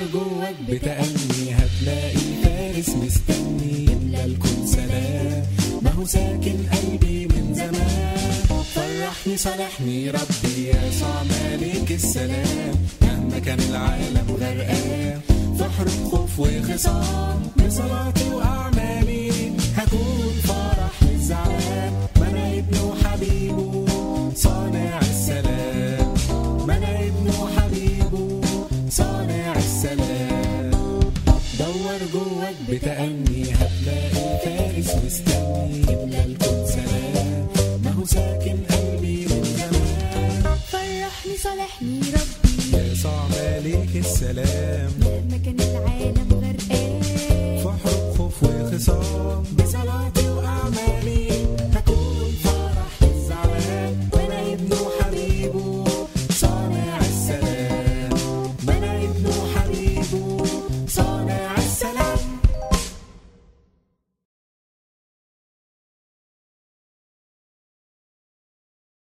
جواك بتأني هتلاقي فارس مستني يملى الكون سلام ما هو ساكن قلبي من زمان فرحني صالحني ربي يسوع مالك السلام مهما كان العالم غرقان في حروب خوف وخصام بصلاتي وأعمالي هكون فرح للزعلان ما أنا ابنه حبيبه صانع السلام ما أنا ابنه حبيبه صانع السلام دور جواك بتأني هتلاقي فارس مستني يملى الكون سلام ما هو ساكن قلبي من زمان فرحني صالحني ربي يسوع مالك السلام مهما كان العالم